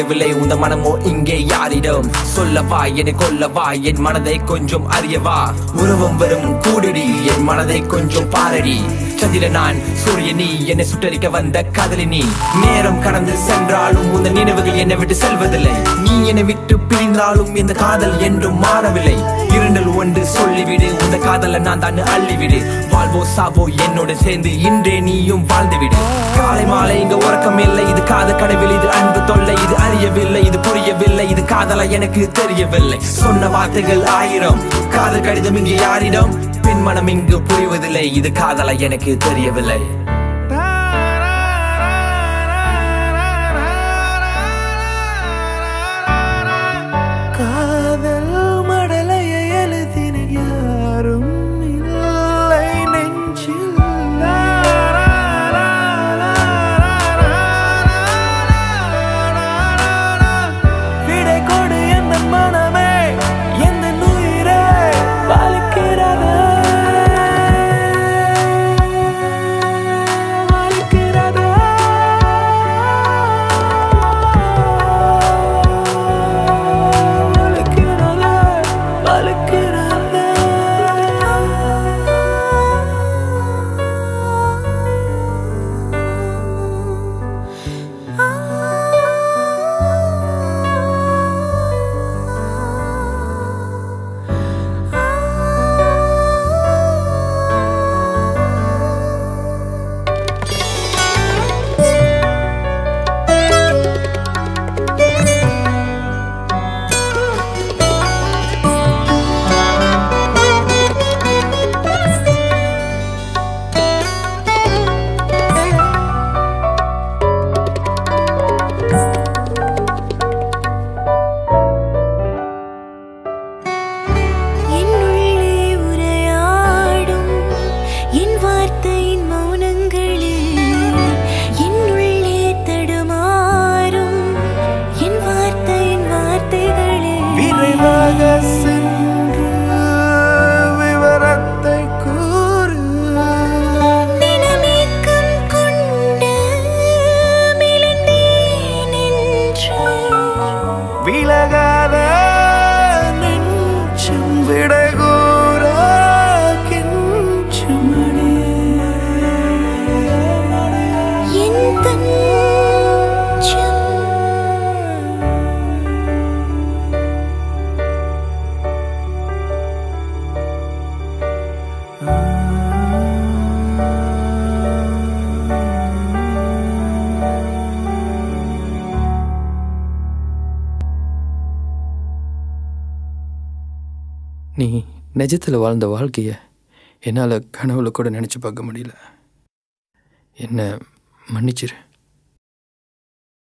புரியவில்லை உந்த மனமோ இங்கே யாரிடம் சொல்லவா என்னை கொல்லவா என் மனதை கொஞ்சம் அறியவா உருவம் வரும் கூடுடி என் மனதை கொஞ்சம் பாரடி சந்திர நான் சூரிய நீ என்னை சுட்டரிக்க வந்த காதலி நீ நேரம் கடந்து சென்றாலும் உந்த நினைவுகள் என்னை விட்டு செல்வதில்லை நீ என்னை விட்டு பிரிந்தாலும் இந்த காதல் என்றும் மாறவில்லை இரண்டில் ஒன்று சொல்லிவிடு உந்த காதலை நான் தான் அள்ளிவிடு வாழ்வோ சாவோ என்னோட சேர்ந்து இன்றே நீயும் வாழ்ந்துவிடு காலை மாலை இங்க உறக்கம் இல்லை இது காத கடவில் இது அன்பு தொல்லை இது அறியவில்லை இது புரியவில்லை இது காதலா எனக்கு தெரியவில்லை சொன்ன வார்த்தைகள் ஆயிரம் காதல் கடிதம் இங்கு யாரிடம் பெண் மனம் இங்கு புரிவதில்லை இது காதலா எனக்கு தெரியவில்லை காதல் மடலையை எழுதின யாரும் இல்லை நெஞ்சில் விடை கொடு எந்த மனமே எந்த உயிரே வலிக்கிறதே வலிக்கிறதே வலிக்கிறதே வலிக்கிறதே என்னுள்ளே உரையாடும் என் வார்த்தையின் மௌனங்களில் என்னுள்ளே தடுமாறும் என் வார்த்தையின் வார்த்தைகளில் விரைவாக சென்று விவரத்தை கூறு தினமேக்கம் கொண்டு மெலிந்தேன் என்று விலகாத நெஞ்சம் விடகூற கெஞ்சுமணி என் தஞ்சம் நீ நிஜத்தில் வாழ்ந்த வாழ்க்கையை என்னால் கனவுல கூட நினச்சி பார்க்க முடியல என்ன மன்னிச்சிரு